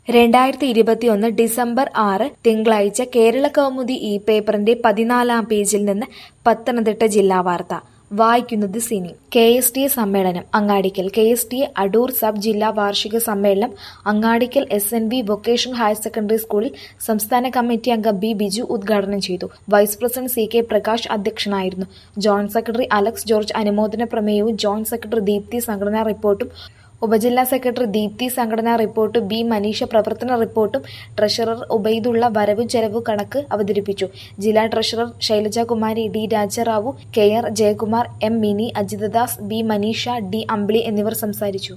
രണ്ടായിരത്തി ഇരുപത്തിയൊന്ന് ഡിസംബർ ആറ് തിങ്കളാഴ്ച കേരള കൗമുദി ഈ പേപ്പറിന്റെ പതിനാലാം പേജിൽ നിന്ന് പത്തനംതിട്ട ജില്ലാ വാർത്ത വായിക്കുന്നത് Sini K S T A സമ്മേളനം Angadikkal K S T A Adoor sub ജില്ലാ വാർഷിക സമ്മേളനം Angadikkal S N B vocational higher secondary സ്കൂളിൽ സംസ്ഥാന കമ്മിറ്റി അംഗം ബി ബിജു ഉദ്ഘാടനം ചെയ്തു vice president C K Prakash അധ്യക്ഷനായിരുന്നു ജോയിന്റ് സെക്രട്ടറി അലക്സ് ജോർജ് അനുമോദന പ്രമേയവും ജോയിന്റ് സെക്രട്ടറി ദീപ്തി സംഘടനാ റിപ്പോർട്ടും ഉപജില്ലാ സെക്രട്ടറി ദീപ്തി സംഘടനാ റിപ്പോർട്ട് ബി മനീഷ പ്രവർത്തന റിപ്പോർട്ടും ട്രഷറർ ഉബൈദുള്ള വരവ് ചെലവ് കണക്ക് അവതരിപ്പിച്ചു ജില്ലാ treasurer Shailajakumari D Rajarao K R Jayakumar M Mini Ajithadas B Maneesha D Ambili എന്നിവർ സംസാരിച്ചു